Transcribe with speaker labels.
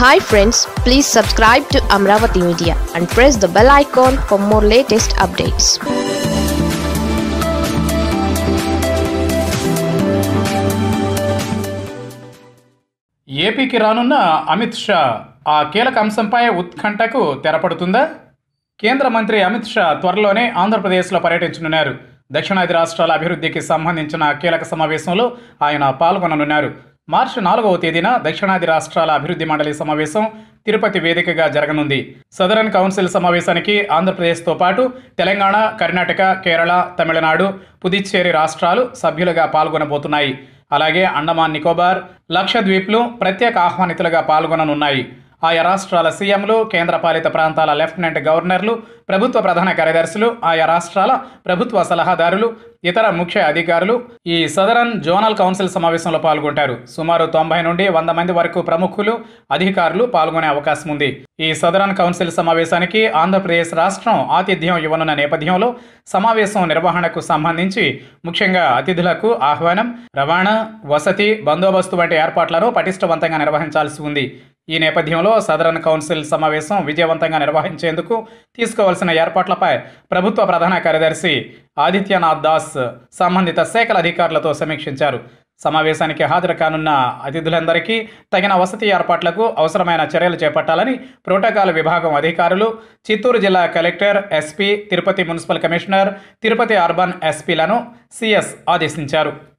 Speaker 1: hi friends please subscribe to Amaravati media and press the bell icon for more latest updates
Speaker 2: ఏపీకి రానున్న అమిత్ షా ఆ కీలక అంశంపై ఉత్కంఠకు తెరపడుతుందా కేంద్ర మంత్రి అమిత్ షా త్వరలోనే ఆంధ్రప్రదేశ్లో పర్యటించనున్నారు దక్షిణాది రాష్ట్రాల అభివృద్ధికి సంబంధించిన కీలక సమావేశంలో ఆయన పాల్గొననున్నారు మార్చి నాలుగవ తేదీన దక్షిణాది రాష్ట్రాల అభివృద్ధి మండలి సమావేశం తిరుపతి వేదికగా జరగనుంది సదరన్ కౌన్సిల్ సమావేశానికి ఆంధ్రప్రదేశ్తో పాటు తెలంగాణ కర్ణాటక కేరళ తమిళనాడు పుదుచ్చేరి రాష్ట్రాలు సభ్యులుగా పాల్గొనబోతున్నాయి అలాగే అండమాన్ నికోబార్ లక్షద్వీప్లు ప్రత్యేక ఆహ్వానితులుగా పాల్గొననున్నాయి ఆయా రాష్ట్రాల సీఎంలు కేంద్రపాలిత ప్రాంతాల లెఫ్టినెంట్ గవర్నర్లు ప్రభుత్వ ప్రధాన కార్యదర్శులు ఆయా రాష్ట్రాల ప్రభుత్వ సలహాదారులు ఇతర ముఖ్య అధికారులు ఈ సదరన్ జోనల్ కౌన్సిల్ సమావేశంలో పాల్గొంటారు సుమారు తొంభై నుండి వంద మంది వరకు ప్రముఖులు అధికారులు పాల్గొనే అవకాశం ఉంది ఈ సదరన్ కౌన్సిల్ సమావేశానికి ఆంధ్రప్రదేశ్ రాష్ట్రం ఆతిథ్యం ఇవ్వనున్న నేపథ్యంలో సమావేశం నిర్వహణకు సంబంధించి ముఖ్యంగా అతిథులకు ఆహ్వానం రవాణా వసతి బందోబస్తు వంటి ఏర్పాట్లను పటిష్టవంతంగా నిర్వహించాల్సి ఉంది ఈ నేపథ్యంలో సదరన్ కౌన్సిల్ సమావేశం విజయవంతంగా నిర్వహించేందుకు తీసుకోవాల్సిన ఏర్పాట్లపై ప్రభుత్వ ప్రధాన కార్యదర్శి ఆదిత్యనాథ్ దాస్ సంబంధిత శాఖల అధికారులతో సమీక్షించారు సమావేశానికి హాజరు కానున్న అతిథులందరికీ తగిన వసతి ఏర్పాట్లకు అవసరమైన చర్యలు చేపట్టాలని ప్రోటోకాల్ విభాగం అధికారులు చిత్తూరు జిల్లా collector SP Tirupati municipal commissioner Tirupati urban ఎస్పీలను సిఎస్ ఆదేశించారు